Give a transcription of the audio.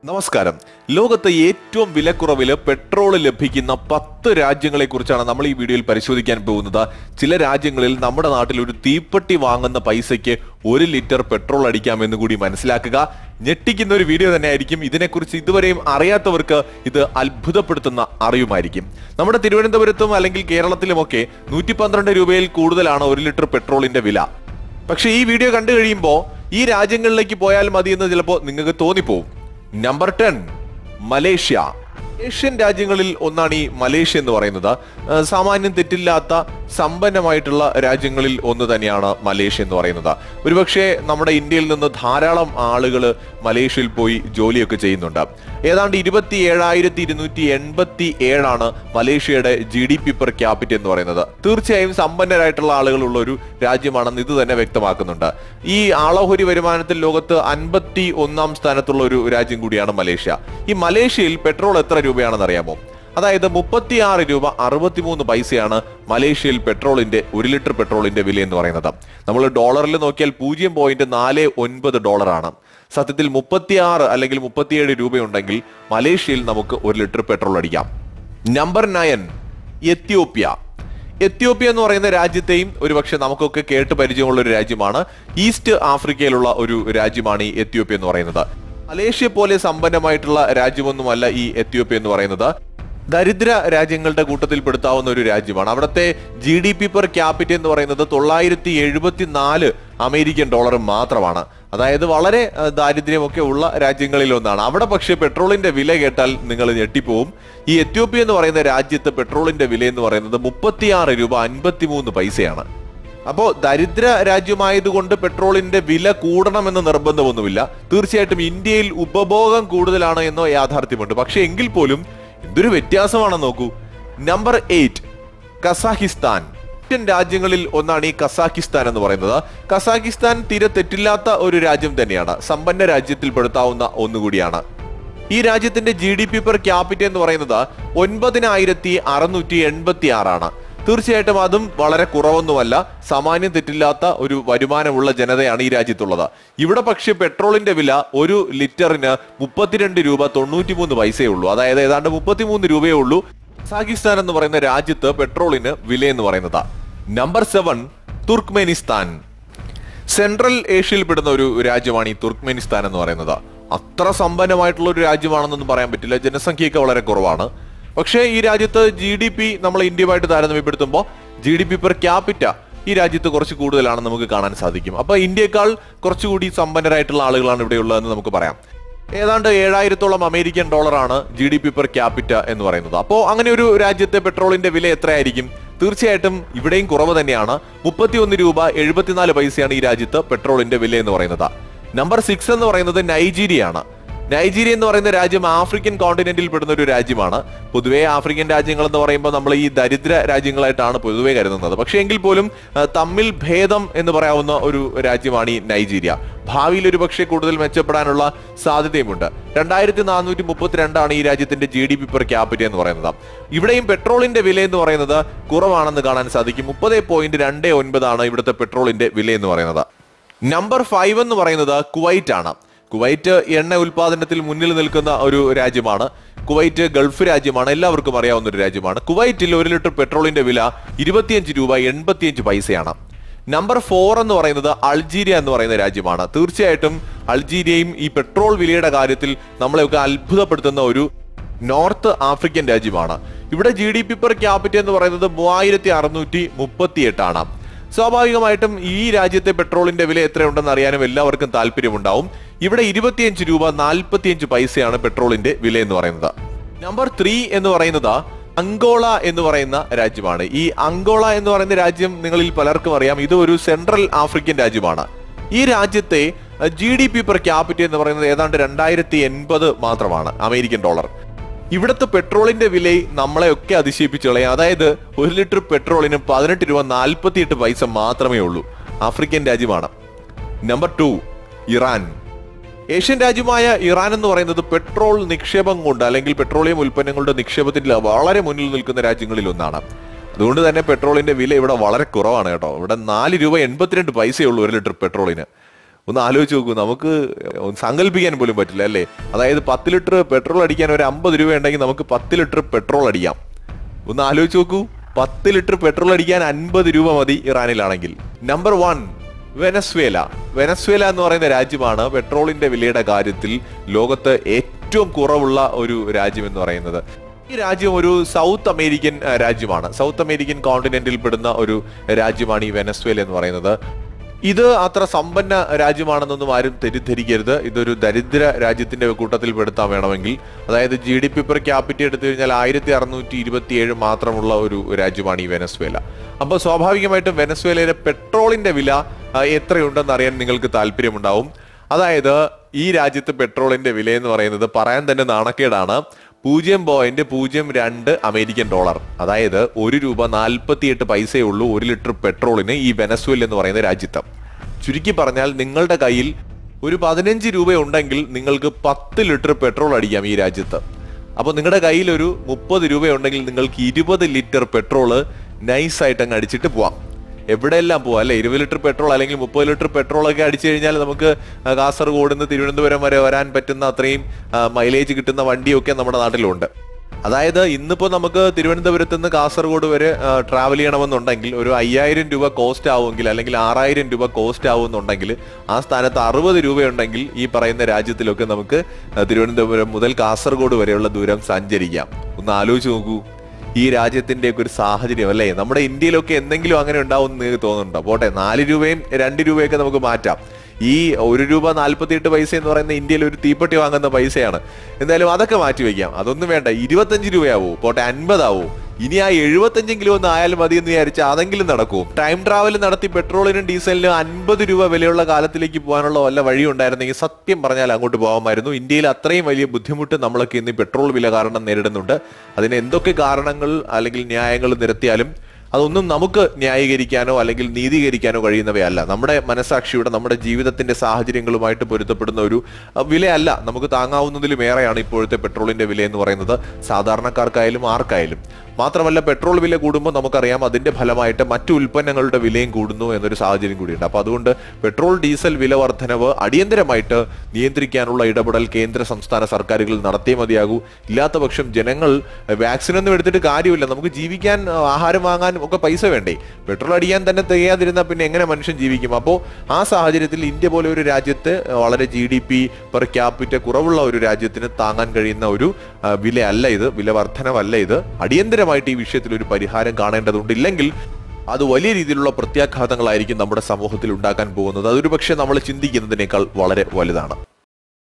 നമസ്കാരം ലോകത്തെ ഏറ്റവും വിലക്കുറവില് പെട്രോൾ ലഭിക്കുന്ന പത്ത് രാജ്യങ്ങളെ കുറിച്ചാണ് നമ്മൾ ഈ വീഡിയോയിൽ പരിശോധിക്കാൻ പോകുന്നത് ചില രാജ്യങ്ങളിൽ നമ്മുടെ നാട്ടിൽ ഒരു തീപ്പെട്ടി വാങ്ങുന്ന പൈസയ്ക്ക് ഒരു ലിറ്റർ പെട്രോൾ അടിക്കാമെന്ന് കൂടി മനസ്സിലാക്കുക ഞെട്ടിക്കുന്ന ഒരു വീഡിയോ തന്നെയായിരിക്കും ഇതിനെക്കുറിച്ച് ഇതുവരെയും അറിയാത്തവർക്ക് ഇത് അത്ഭുതപ്പെടുത്തുന്ന അറിയുമായിരിക്കും നമ്മുടെ തിരുവനന്തപുരത്തും അല്ലെങ്കിൽ കേരളത്തിലുമൊക്കെ നൂറ്റി പന്ത്രണ്ട് രൂപയിൽ കൂടുതലാണ് ഒരു ലിറ്റർ പെട്രോളിന്റെ വില പക്ഷെ ഈ വീഡിയോ കണ്ടു കഴിയുമ്പോൾ ഈ രാജ്യങ്ങളിലേക്ക് പോയാൽ മതി എന്ന് ചിലപ്പോൾ നിങ്ങൾക്ക് തോന്നിപ്പോവും നമ്പർ ടെൻ മലേഷ്യ ഏഷ്യൻ രാജ്യങ്ങളിൽ ഒന്നാണ് ഈ മലേഷ്യ എന്ന് പറയുന്നത് ആ, സാമാന്യം തെറ്റില്ലാത്ത സമ്പന്നമായിട്ടുള്ള രാജ്യങ്ങളിൽ ഒന്ന് തന്നെയാണ് മലേഷ്യ എന്ന് പറയുന്നത് ഒരുപക്ഷെ നമ്മുടെ ഇന്ത്യയിൽ നിന്ന് ധാരാളം ആളുകൾ മലേഷ്യയിൽ പോയി ജോലിയൊക്കെ ചെയ്യുന്നുണ്ട് ഏതാണ്ട് ഇരുപത്തി ഏഴായിരത്തി ഇരുന്നൂറ്റി എൺപത്തി ഏഴാണ് മലേഷ്യയുടെ G D P per capita എന്ന് പറയുന്നത് തീർച്ചയായും സമ്പന്നരായിട്ടുള്ള ആളുകളുള്ള ഒരു രാജ്യമാണെന്ന് ഇത് തന്നെ വ്യക്തമാക്കുന്നുണ്ട് ഈ ആളഹുരി വരുമാനത്തിൽ ലോകത്ത് അൻപത്തി ഒന്നാം സ്ഥാനത്തുള്ള ഒരു രാജ്യം കൂടിയാണ് മലേഷ്യ ഈ മലേഷ്യയിൽ പെട്രോൾ എത്ര രൂപയാണെന്ന് അറിയാമോ അതായത് മുപ്പത്തിയാറ് രൂപ അറുപത്തിമൂന്ന് പൈസയാണ് മലേഷ്യയിൽ പെട്രോളിന്റെ ഒരു ലിറ്റർ പെട്രോളിന്റെ വില എന്ന് പറയുന്നത് നമ്മൾ ഡോളറിൽ നോക്കിയാൽ പൂജ്യം പോയിന്റ് നാല് ഒൻപത് ഡോളറാണ് സത്യത്തിൽ മുപ്പത്തിയാറ് അല്ലെങ്കിൽ മുപ്പത്തിയേഴ് രൂപയുണ്ടെങ്കിൽ മലേഷ്യയിൽ നമുക്ക് ഒരു ലിറ്റർ പെട്രോൾ അടിക്കാം നമ്പർ നയൻ എത്യോപ്യ എത്യോപ്യ എന്ന് പറയുന്ന രാജ്യത്തെയും ഒരുപക്ഷെ നമുക്കൊക്കെ കേട്ട് പരിചയമുള്ള ഒരു രാജ്യമാണ് ഈസ്റ്റ് ആഫ്രിക്കയിലുള്ള ഒരു രാജ്യമാണ് ഈ എത്യോപ്യ എന്ന് പറയുന്നത് മലേഷ്യ പോലെ സമ്പന്നമായിട്ടുള്ള രാജ്യമൊന്നുമല്ല ഈ എത്യോപ്യ എന്ന് പറയുന്നത് ദരിദ്ര രാജ്യങ്ങളുടെ കൂട്ടത്തിൽ പെടുത്താവുന്ന ഒരു രാജ്യമാണ് അവിടുത്തെ G D P per capita എന്ന് പറയുന്നത് തൊള്ളായിരത്തി എഴുപത്തി നാല് അമേരിക്കൻ ഡോളർ മാത്രമാണ് അതായത് വളരെ ആ, ദാരിദ്ര്യമൊക്കെ ഉള്ള രാജ്യങ്ങളിൽ ഒന്നാണ് അവിടെ പക്ഷേ പെട്രോളിന്റെ വില കേട്ടാൽ നിങ്ങൾ ഞെട്ടിപ്പോവും ഈ എത്യോപ്യ എന്ന് പറയുന്ന രാജ്യത്ത് പെട്രോളിന്റെ വില എന്ന് പറയുന്നത് മുപ്പത്തിയാറ് രൂപ അൻപത്തിമൂന്ന് പൈസയാണ് അപ്പോ ദരിദ്ര രാജ്യമായതുകൊണ്ട് പെട്രോളിന്റെ വില കൂടണമെന്ന് നിർബന്ധമൊന്നുമില്ല തീർച്ചയായിട്ടും ഇന്ത്യയിൽ ഉപഭോഗം കൂടുതലാണ് എന്നോ യാഥാർത്ഥ്യമുണ്ട് പക്ഷെ എങ്കിൽ പോലും എന്തൊരു വ്യത്യാസമാണെന്ന് നോക്കൂ നമ്പർ എയ്റ്റ് കസാഖിസ്ഥാൻ ഏഷ്യൻ രാജ്യങ്ങളിൽ ഒന്നാണ് ഈ കസാഖിസ്ഥാൻ എന്ന് പറയുന്നത് കസാഖിസ്ഥാൻ തീരെ തെറ്റില്ലാത്ത ഒരു രാജ്യം തന്നെയാണ് സമ്പന്ന രാജ്യത്തിൽ പെടുത്താവുന്ന ഒന്നുകൂടിയാണ് ഈ രാജ്യത്തിന്റെ G D P per capita എന്ന് പറയുന്നത് ഒൻപതിനായിരത്തി അറുന്നൂറ്റി എൺപത്തി ആറാണ് തീർച്ചയായിട്ടും അതും വളരെ കുറവൊന്നുമല്ല സാമാന്യം തെറ്റില്ലാത്ത ഒരു വരുമാനമുള്ള ജനതയാണ് ഈ രാജ്യത്തുള്ളത് ഇവിടെ പക്ഷേ പെട്രോളിന്റെ വില ഒരു ലിറ്ററിന് മുപ്പത്തിരണ്ട് രൂപ തൊണ്ണൂറ്റിമൂന്ന് പൈസയേ ഉള്ളൂ അതായത് ഏതാണ്ട് മുപ്പത്തിമൂന്ന് രൂപയേ ഉള്ളൂ കസാഖിസ്ഥാൻ എന്ന് പറയുന്ന രാജ്യത്ത് പെട്രോളിന് വില എന്ന് പറയുന്നത് നമ്പർ സെവൻ തുർക്ക്മെനിസ്ഥാൻ സെൻട്രൽ ഏഷ്യയിൽ പെടുന്ന ഒരു രാജ്യമാണ് ഈ തുർക്ക്മെനിസ്ഥാൻ എന്ന് പറയുന്നത് അത്ര സമ്പന്നമായിട്ടുള്ള ഒരു രാജ്യമാണെന്നൊന്നും പറയാൻ പറ്റില്ല ജനസംഖ്യയൊക്കെ വളരെ കുറവാണ് പക്ഷേ ഈ രാജ്യത്ത് ജി ഡി പി നമ്മൾ ഇന്ത്യയുമായിട്ട് താരതമ്യപ്പെടുത്തുമ്പോൾ G D P per capita ഈ രാജ്യത്ത് കുറച്ച് കൂടുതലാണെന്ന് നമുക്ക് കാണാൻ സാധിക്കും അപ്പൊ ഇന്ത്യയെക്കാൾ കുറച്ചുകൂടി സമ്പന്നരായിട്ടുള്ള ആളുകളാണ് ഇവിടെ ഉള്ളതെന്ന് നമുക്ക് പറയാം ഏതാണ്ട് ഏഴായിരത്തോളം അമേരിക്കൻ ഡോളറാണ് G D P per capita എന്ന് പറയുന്നത് അപ്പോൾ അങ്ങനെ ഒരു രാജ്യത്തെ പെട്രോളിന്റെ വില എത്രയായിരിക്കും തീർച്ചയായിട്ടും ഇവിടെയും കുറവ് തന്നെയാണ് മുപ്പത്തിയൊന്ന് രൂപ എഴുപത്തിനാല് പൈസയാണ് ഈ രാജ്യത്ത് പെട്രോളിന്റെ വില എന്ന് പറയുന്നത് നമ്പർ സിക്സ് എന്ന് പറയുന്നത് നൈജീരിയ ആണ് നൈജീരിയ എന്ന് പറയുന്ന രാജ്യം ആഫ്രിക്കൻ കോണ്ടിനെന്റിൽ പെടുന്ന ഒരു രാജ്യമാണ് പൊതുവേ ആഫ്രിക്കൻ രാജ്യങ്ങൾ എന്ന് പറയുമ്പോൾ നമ്മൾ ഈ ദരിദ്ര രാജ്യങ്ങളായിട്ടാണ് പൊതുവേ കരുതുന്നത് പക്ഷേ എങ്കിൽ പോലും ആ, തമ്മിൽ ഭേദം എന്ന് പറയാവുന്ന ഒരു രാജ്യമാണ് ഈ നൈജീരിയ ഭാവിയിൽ ഒരു പക്ഷേ കൂടുതൽ മെച്ചപ്പെടാനുള്ള സാധ്യതയുമുണ്ട് രണ്ടായിരത്തി നാനൂറ്റി മുപ്പത്തിരണ്ടാണ് ഈ രാജ്യത്തിന്റെ G D P per capita എന്ന് പറയുന്നത് ഇവിടെയും പെട്രോളിന്റെ വില എന്ന് പറയുന്നത് കുറവാണെന്ന് കാണാൻ സാധിക്കും മുപ്പത് പോയിന്റ് രണ്ട് ഒൻപതാണ് ഇവിടുത്തെ പെട്രോളിന്റെ വില എന്ന് പറയുന്നത് നമ്പർ ഫൈവ് എന്ന് പറയുന്നത് കുവൈറ്റ് ആണ് കുവൈറ്റ് എണ്ണ ഉൽപാദനത്തിൽ മുന്നിൽ നിൽക്കുന്ന ഒരു രാജ്യമാണ് കുവൈറ്റ് ഗൾഫ് രാജ്യമാണ് എല്ലാവർക്കും അറിയാവുന്ന ഒരു രാജ്യമാണ് കുവൈറ്റിൽ ഒരു ലിറ്റർ പെട്രോളിന്റെ വില ഇരുപത്തിയഞ്ച് രൂപ എൺപത്തിയഞ്ച് പൈസയാണ് നമ്പർ ഫോർ എന്ന് പറയുന്നത് അൾജീരിയ എന്ന് പറയുന്ന രാജ്യമാണ് തീർച്ചയായിട്ടും അൾജീരിയയും ഈ പെട്രോൾ വിലയുടെ കാര്യത്തിൽ നമ്മളെയൊക്കെ അത്ഭുതപ്പെടുത്തുന്ന ഒരു നോർത്ത് ആഫ്രിക്കൻ രാജ്യമാണ് ഇവിടെ G D P per capita എന്ന് പറയുന്നത് മൂവായിരത്തി അറുന്നൂറ്റി മുപ്പത്തി എട്ടാണ് സ്വാഭാവികമായിട്ടും ഈ രാജ്യത്തെ പെട്രോളിന്റെ വില എത്രയുണ്ടെന്ന് അറിയാനും എല്ലാവർക്കും താല്പര്യമുണ്ടാവും ഇവിടെ ഇരുപത്തിയഞ്ച് രൂപ നാൽപ്പത്തിയഞ്ച് പൈസയാണ് പെട്രോളിന്റെ വില എന്ന് പറയുന്നത് നമ്പർ ത്രീ എന്ന് പറയുന്നത് അങ്കോള എന്ന് പറയുന്ന രാജ്യമാണ് ഈ അങ്കോള എന്ന് പറയുന്ന രാജ്യം നിങ്ങളിൽ പലർക്കും അറിയാം ഇത് ഒരു സെൻട്രൽ ആഫ്രിക്കൻ രാജ്യമാണ് ഈ രാജ്യത്തെ G D P per capita എന്ന് പറയുന്നത് ഏതാണ്ട് രണ്ടായിരത്തി എൺപത് മാത്രമാണ് അമേരിക്കൻ ഡോളർ ഇവിടുത്തെ പെട്രോളിന്റെ വില നമ്മളെയൊക്കെ അതിശയിപ്പിച്ചു കളയാം അതായത് ഒരു ലിറ്റർ പെട്രോളിന് പതിനെട്ട് രൂപ നാൽപ്പത്തിയെട്ട് പൈസ മാത്രമേ ഉള്ളൂ ആഫ്രിക്കൻ രാജ്യമാണ് നമ്പർ ടു ഇറാൻ ഏഷ്യൻ രാജ്യമായ ഇറാൻ എന്ന് പറയുന്നത് പെട്രോൾ നിക്ഷേപം കൊണ്ട് അല്ലെങ്കിൽ പെട്രോളിയം ഉൽപ്പന്നങ്ങളുടെ നിക്ഷേപത്തിൽ വളരെ മുന്നിൽ നിൽക്കുന്ന രാജ്യങ്ങളിൽ ഒന്നാണ് അതുകൊണ്ട് തന്നെ പെട്രോളിന്റെ വില ഇവിടെ വളരെ കുറവാണ് കേട്ടോ ഇവിടെ നാല് രൂപ എൺപത്തിരണ്ട് പൈസയേ ഉള്ളൂ ഒരു ലിറ്റർ പെട്രോളിന് ഒന്ന് ആലോചിച്ച് നോക്കൂ നമുക്ക് ഒന്ന് സങ്കല്പിക്കാൻ പോലും പറ്റില്ല അല്ലേ അതായത് പത്ത് ലിറ്റർ പെട്രോൾ അടിക്കാൻ ഒരു അമ്പത് രൂപ ഉണ്ടെങ്കിൽ നമുക്ക് പത്ത് ലിറ്റർ പെട്രോൾ അടിക്കാം ഒന്ന് ആലോചിച്ച് നോക്കൂ പത്ത് ലിറ്റർ പെട്രോൾ അടിക്കാൻ അൻപത് രൂപ മതി ഇറാനിലാണെങ്കിൽ നമ്പർ വൺ വെനസ്വേല വെനസ്വേല എന്ന് പറയുന്ന രാജ്യമാണ് പെട്രോളിന്റെ വിലയുടെ കാര്യത്തിൽ ലോകത്ത് ഏറ്റവും കുറവുള്ള ഒരു രാജ്യം എന്ന് പറയുന്നത് ഈ രാജ്യം ഒരു സൗത്ത് അമേരിക്കൻ ആ, രാജ്യമാണ് സൗത്ത് അമേരിക്കൻ കോണ്ടിനെന്റിൽ പെടുന്ന ഒരു രാജ്യമാണ് ഈ വെനസ്വേല എന്ന് പറയുന്നത് ഇത് അത്ര സമ്പന്ന രാജ്യമാണെന്നൊന്നും ആരും തെറ്റിദ്ധരിക്കരുത് ഇതൊരു ദരിദ്ര രാജ്യത്തിന്റെ കൂട്ടത്തിൽ പെടുത്താൻ വേണമെങ്കിൽ അതായത് G D P per capita എടുത്തു കഴിഞ്ഞാൽ ആയിരത്തി അറുന്നൂറ്റി ഇരുപത്തിയേഴ് മാത്രമുള്ള ഒരു രാജ്യമാണ് ഈ വെനസ്വേല അപ്പോൾ സ്വാഭാവികമായിട്ടും വെനസ്വേലയിലെ പെട്രോളിന്റെ വില ആ, എത്രയുണ്ടെന്ന് അറിയാൻ നിങ്ങൾക്ക് താല്പര്യമുണ്ടാവും അതായത് ഈ രാജ്യത്ത് പെട്രോളിന്റെ വില എന്ന് പറയുന്നത് പറയാൻ തന്നെ നാണക്കേടാണ് പൂജ്യം പോയിന്റ് പൂജ്യം രണ്ട് അമേരിക്കൻ ഡോളർ അതായത് ഒരു രൂപ നാൽപ്പത്തിയെട്ട് പൈസയേ ഉള്ളൂ ഒരു ലിറ്റർ പെട്രോളിന് ഈ വെനസ്വേൽ എന്ന് പറയുന്ന രാജ്യത്ത് ചുരുക്കി പറഞ്ഞാൽ നിങ്ങളുടെ കയ്യിൽ ഒരു പതിനഞ്ച് രൂപ ഉണ്ടെങ്കിൽ നിങ്ങൾക്ക് പത്ത് ലിറ്റർ പെട്രോൾ അടിക്കാം ഈ രാജ്യത്ത് അപ്പോൾ നിങ്ങളുടെ കയ്യിൽ ഒരു മുപ്പത് രൂപ ഉണ്ടെങ്കിൽ നിങ്ങൾക്ക് ഇരുപത് ലിറ്റർ പെട്രോള് നൈസായിട്ട് അങ്ങ് അടിച്ചിട്ട് പോവാം എവിടെയെല്ലാം പോവാം അല്ലെ ഇരുപത് ലിറ്റർ പെട്രോൾ അല്ലെങ്കിൽ മുപ്പത് ലിറ്റർ പെട്രോൾ ഒക്കെ അടിച്ചു കഴിഞ്ഞാൽ നമുക്ക് ആ, കാസർഗോഡ് നിന്ന് തിരുവനന്തപുരം വരെ വരാൻ പറ്റുന്ന അത്രയും ആ, മൈലേജ് കിട്ടുന്ന വണ്ടിയൊക്കെ നമ്മുടെ നാട്ടിലുണ്ട് അതായത് ഇന്നിപ്പോ നമുക്ക് തിരുവനന്തപുരത്ത് നിന്ന് കാസർഗോഡ് വരെ ട്രാവൽ ചെയ്യണമെന്നുണ്ടെങ്കിൽ ഒരു അയ്യായിരം രൂപ കോസ്റ്റ് ആവുമെങ്കിൽ അല്ലെങ്കിൽ ആറായിരം രൂപ കോസ്റ്റ് ആവുമെന്നുണ്ടെങ്കിൽ ആ സ്ഥാനത്ത് അറുപത് രൂപയുണ്ടെങ്കിൽ ഈ പറയുന്ന രാജ്യത്തിലൊക്കെ നമുക്ക് ആ, തിരുവനന്തപുരം മുതൽ കാസർഗോഡ് വരെയുള്ള ദൂരം സഞ്ചരിക്കാം ഒന്ന് ആലോചിച്ച് നോക്കൂ ഈ രാജ്യത്തിന്റെ ഒക്കെ ഒരു സാഹചര്യം അല്ലേ നമ്മുടെ ഇന്ത്യയിലൊക്കെ എന്തെങ്കിലും അങ്ങനെ ഉണ്ടാവും എന്ന് നിങ്ങൾക്ക് തോന്നുന്നുണ്ടോ പോട്ടെ നാല് രൂപയും രണ്ട് രൂപയൊക്കെ നമുക്ക് മാറ്റാം ഈ ഒരു രൂപ നാല്പത്തിയെട്ട് പൈസ എന്ന് പറയുന്ന ഇന്ത്യയിൽ ഒരു തീപ്പെട്ടി വാങ്ങുന്ന പൈസയാണ് എന്തായാലും അതൊക്കെ മാറ്റി വയ്ക്കാം അതൊന്നും വേണ്ട ഇരുപത്തഞ്ച് രൂപയാവൂ പോട്ടെ അൻപതാവൂ ഇനി ആ എഴുപത്തഞ്ചെങ്കിലും ഒന്ന് ആയാലും മതി എന്ന് വിചാരിച്ചാൽ അതെങ്കിലും നടക്കും ടൈം ട്രാവൽ നടത്തി പെട്രോളിനും ഡീസലിനും അൻപത് രൂപ വിലയുള്ള കാലത്തിലേക്ക് പോകാനുള്ള വല്ല വഴി ഉണ്ടായിരുന്നെങ്കിൽ സത്യം പറഞ്ഞാൽ അങ്ങോട്ട് പോകാമായിരുന്നു ഇന്ത്യയിൽ അത്രയും വലിയ ബുദ്ധിമുട്ട് നമ്മളൊക്കെ ഇന്ന് ഈ പെട്രോൾ വില കാരണം നേരിടുന്നുണ്ട് അതിന് എന്തൊക്കെ കാരണങ്ങൾ അല്ലെങ്കിൽ ന്യായങ്ങൾ നിരത്തിയാലും അതൊന്നും നമുക്ക് ന്യായീകരിക്കാനോ അല്ലെങ്കിൽ നീതീകരിക്കാനോ കഴിയുന്നവയല്ല നമ്മുടെ മനസാക്ഷിയുടെ നമ്മുടെ ജീവിതത്തിന്റെ സാഹചര്യങ്ങളുമായിട്ട് പൊരുത്തപ്പെടുന്ന ഒരു അഹ്, വിലയല്ല നമുക്ക് താങ്ങാവുന്നതിലും ഏറെയാണ് ഇപ്പോഴത്തെ പെട്രോളിന്റെ വില എന്ന് പറയുന്നത് സാധാരണക്കാർക്കായാലും ആർക്കായാലും മാത്രമല്ല പെട്രോൾ വില കൂടുമ്പോൾ നമുക്കറിയാം അതിന്റെ ഫലമായിട്ട് മറ്റു ഉൽപ്പന്നങ്ങളുടെ വിലയും കൂടുന്നു എന്നൊരു സാഹചര്യം കൂടിയുണ്ട് അപ്പൊ അതുകൊണ്ട് പെട്രോൾ ഡീസൽ വില വർധനവ് അടിയന്തരമായിട്ട് നിയന്ത്രിക്കാനുള്ള ഇടപെടൽ കേന്ദ്ര സംസ്ഥാന സർക്കാരുകൾ നടത്തിയേ മതിയാകൂ ഇല്ലാത്ത പക്ഷം ജനങ്ങൾ വാക്സിൻ ഒന്നും എടുത്തിട്ട് കാര്യമില്ല നമുക്ക് ജീവിക്കാൻ ആ, ആഹാരം വാങ്ങാൻ ഒക്കെ പൈസ വേണ്ടേ പെട്രോൾ അടിക്കാൻ തന്നെ തികയാതിരുന്നാൽ പിന്നെ എങ്ങനെ മനുഷ്യൻ ജീവിക്കും അപ്പോൾ ആ സാഹചര്യത്തിൽ ഇന്ത്യ പോലെ ഒരു രാജ്യത്ത് വളരെ G D P per capita കുറവുള്ള ഒരു രാജ്യത്തിന് താങ്ങാൻ കഴിയുന്ന ഒരു ആ, വിലയല്ല ഇത് വില വർധനവല്ല ഇത് അടിയന്തരമായിട്ട് ഈ വിഷയത്തിൽ ഒരു പരിഹാരം കാണേണ്ടതുണ്ട് ഇല്ലെങ്കിൽ അത് വലിയ രീതിയിലുള്ള പ്രത്യാഘാതങ്ങളായിരിക്കും നമ്മുടെ സമൂഹത്തിൽ ഉണ്ടാക്കാൻ പോകുന്നത് അതൊരു പക്ഷേ നമ്മൾ ചിന്തിക്കുന്നതിനേക്കാൾ വളരെ വലുതാണ്